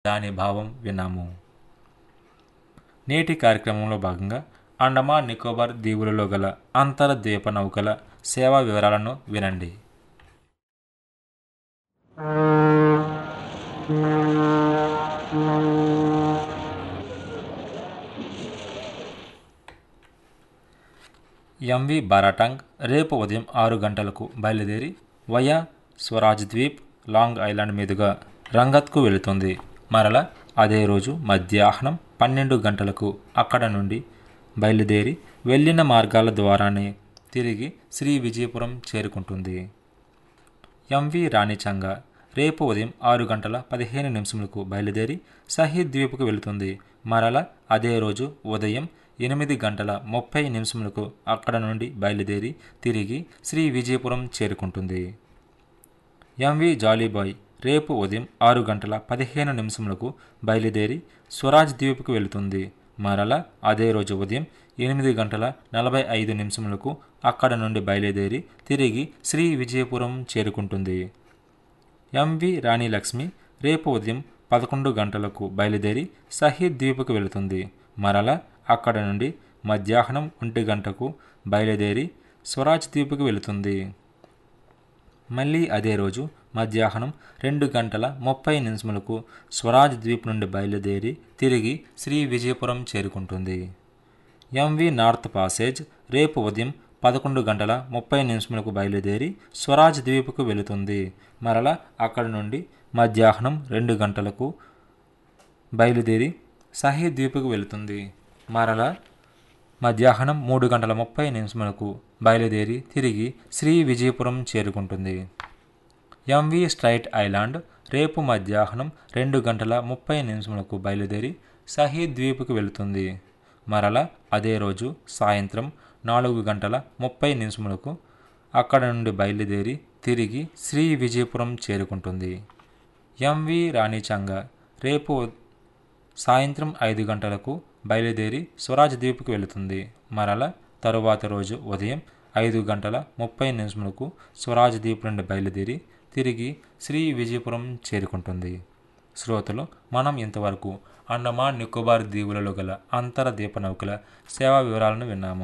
దాని భావం విన్నాము నేటి కార్యక్రమంలో భాగంగా అండమాన్ నికోబార్ దీవులలో గల అంతర్ద్వీప నౌకల సేవా వివరాలను వినండి ఎంవి బారాటాంగ్ రేపు ఉదయం ఆరు గంటలకు బయలుదేరి via Swaraj Dweep long island మీదుగా రంగత్కు వెళుతుంది మరల అదే రోజు మధ్యాహ్నం పన్నెండు గంటలకు అక్కడ నుండి బయలుదేరి వెళ్ళిన మార్గాల ద్వారానే తిరిగి శ్రీ విజయపురం చేరుకుంటుంది ఎంవి రాణిచంగ రేపు ఉదయం ఆరు గంటల పదిహేను నిమిషములకు బయలుదేరి సహీద్ ద్వీప్కు వెళుతుంది మరల అదే రోజు ఉదయం ఎనిమిది గంటల ముప్పై నిమిషములకు అక్కడ నుండి బయలుదేరి తిరిగి శ్రీ విజయపురం చేరుకుంటుంది ఎంవి జాలీబాయ్ రేపు ఉదయం ఆరు గంటల పదిహేను నిమిషములకు బయలుదేరి స్వరాజ్ ద్వీప్కు వెళుతుంది మరల అదే రోజు ఉదయం ఎనిమిది గంటల నలభై ఐదు నిమిషములకు అక్కడ నుండి బయలుదేరి తిరిగి శ్రీ విజయపురం చేరుకుంటుంది ఎంవి రాణి లక్ష్మి రేపు ఉదయం పదకొండు గంటలకు బయలుదేరి సహీద్ ద్వీప్కు వెళుతుంది మరల అక్కడ నుండి మధ్యాహ్నం ఒంటి గంటకు బయలుదేరి స్వరాజ్ ద్వీప్కు వెళుతుంది మళ్ళీ అదే రోజు మధ్యాహ్నం రెండు గంటల ముప్పై నిమిషములకు స్వరాజ్ ద్వీప్ నుండి బయలుదేరి తిరిగి శ్రీ విజయపురం చేరుకుంటుంది ఎంవి నార్త్ పాసేజ్ రేపు ఉదయం పదకొండు గంటల ముప్పై నిమిషములకు బయలుదేరి స్వరాజ్ ద్వీప్కు వెళుతుంది మరల అక్కడ నుండి మధ్యాహ్నం రెండు గంటలకు బయలుదేరి సహీద్ ద్వీప్కు వెళుతుంది మరల మధ్యాహ్నం మూడు గంటల ముప్పై నిమిషములకు బయలుదేరి తిరిగి శ్రీ విజయపురం చేరుకుంటుంది ఎంవి స్ట్రైట్ ఐలాండ్ రేపు మధ్యాహ్నం రెండు గంటల ముప్పై నిమిషములకు బయలుదేరి సహీద్ ద్వీప్కు వెళుతుంది మరల అదే రోజు సాయంత్రం నాలుగు గంటల ముప్పై నిమిషములకు అక్కడ నుండి బయలుదేరి తిరిగి శ్రీ విజయపురం చేరుకుంటుంది ఎంవి రాణిచంగ రేపు సాయంత్రం ఐదు గంటలకు బయలుదేరి స్వరాజ్ ద్వీప్కు వెళుతుంది మరల తరువాత రోజు ఉదయం ఐదు గంటల ముప్పై నిమిషములకు స్వరాజ్ ద్వీప్ నుండి బయలుదేరి తిరిగి శ్రీ విజయపురం చేరుకుంటుంది శ్రోతలు మనం ఇంతవరకు అండమాన్ నికోబార్ దీవులలో గల అంతర దీప నౌకల సేవా వివరాలను విన్నాము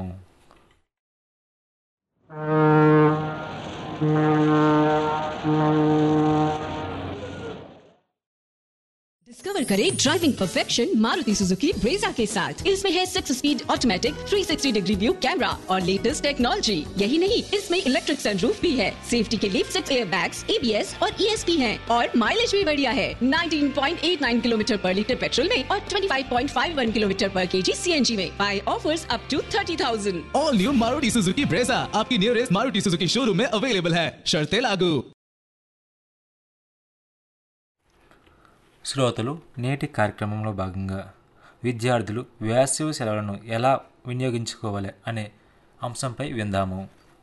डिस्कवर करें driving perfection Maruti Suzuki Brezza के साथ इसमें है six speed automatic 360 degree view camera और लेटेस्ट टेक्नोलॉजी यही नहीं इसमें इलेक्ट्रिक सनरूफ भी है सेफ्टी के लिए सिक्स एयर बैग्स एबीएस और ईएसपी हैं और माइलेज भी बढ़िया है 19.89 किलोमीटर पर लीटर पेट्रोल में और 25.51 किलोमीटर पर केजी सीएनजी में buy offers up to 30,000 all new Maruti Suzuki Brezza आपकी नियरेस्ट मारुति सुजुकी शोरूम में अवेलेबल है शर्तें लागू శ్రోతలు నేటి కార్యక్రమంలో భాగంగా విద్యార్థులు వేసవి సెలవులను ఎలా వినియోగించుకోవాలి అనే అంశంపై విందాము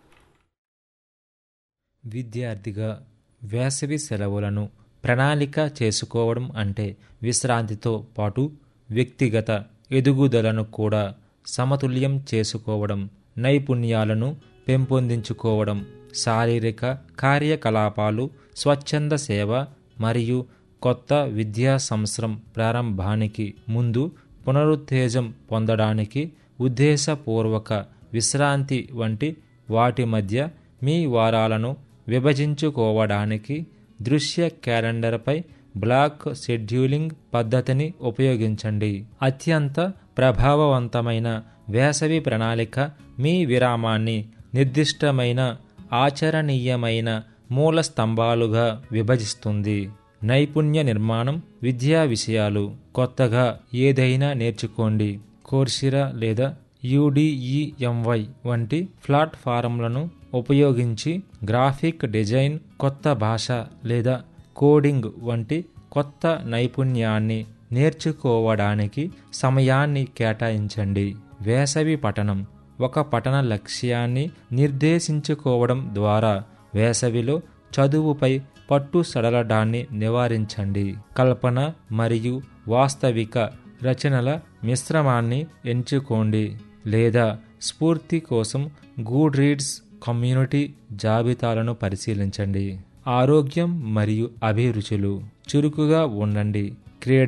విద్యార్థిగా వేసవి సెలవులను ప్రణాళిక చేసుకోవడం అంటే విశ్రాంతితో పాటు వ్యక్తిగత ఎదుగుదలను కూడా సమతుల్యం చేసుకోవడం నైపుణ్యాలను పెంపొందించుకోవడం శారీరక కార్యకలాపాలు స్వచ్ఛంద సేవ మరియు కొత్త విద్యా సంవత్సరం ప్రారంభానికి ముందు పునరుత్తేజం పొందడానికి ఉద్దేశపూర్వక విశ్రాంతి వంటి వాటి మధ్య మీ వారాలను విభజించుకోవడానికి దృశ్య క్యాలెండర్పై బ్లాక్ షెడ్యూలింగ్ పద్ధతిని ఉపయోగించండి అత్యంత ప్రభావవంతమైన వేసవి ప్రణాళిక మీ విరామాన్ని నిర్దిష్టమైన ఆచరణీయమైన మూల స్తంభాలుగా విభజిస్తుంది నైపుణ్య నిర్మాణం విద్యా విషయాలు కొత్తగా ఏదైనా నేర్చుకోండి కోర్సిరా లేదా యుడిఈఎంవై వంటి ప్లాట్ఫారంలను ఉపయోగించి గ్రాఫిక్ డిజైన్ కొత్త భాష లేదా కోడింగ్ వంటి కొత్త నైపుణ్యాన్ని నేర్చుకోవడానికి సమయాన్ని కేటాయించండి వేసవి పఠనం ఒక పఠన లక్ష్యాన్ని నిర్దేశించుకోవడం ద్వారా వేసవిలో చదువుపై పట్టు సడలడాన్ని నివారించండి కల్పన మరియు వాస్తవిక రచనల మిశ్రమాన్ని ఎంచుకోండి లేదా స్ఫూర్తి కోసం గూడ్ రీడ్స్ కమ్యూనిటీ జాబితాలను పరిశీలించండి ఆరోగ్యం మరియు అభిరుచులు చురుకుగా ఉండండి క్రీడ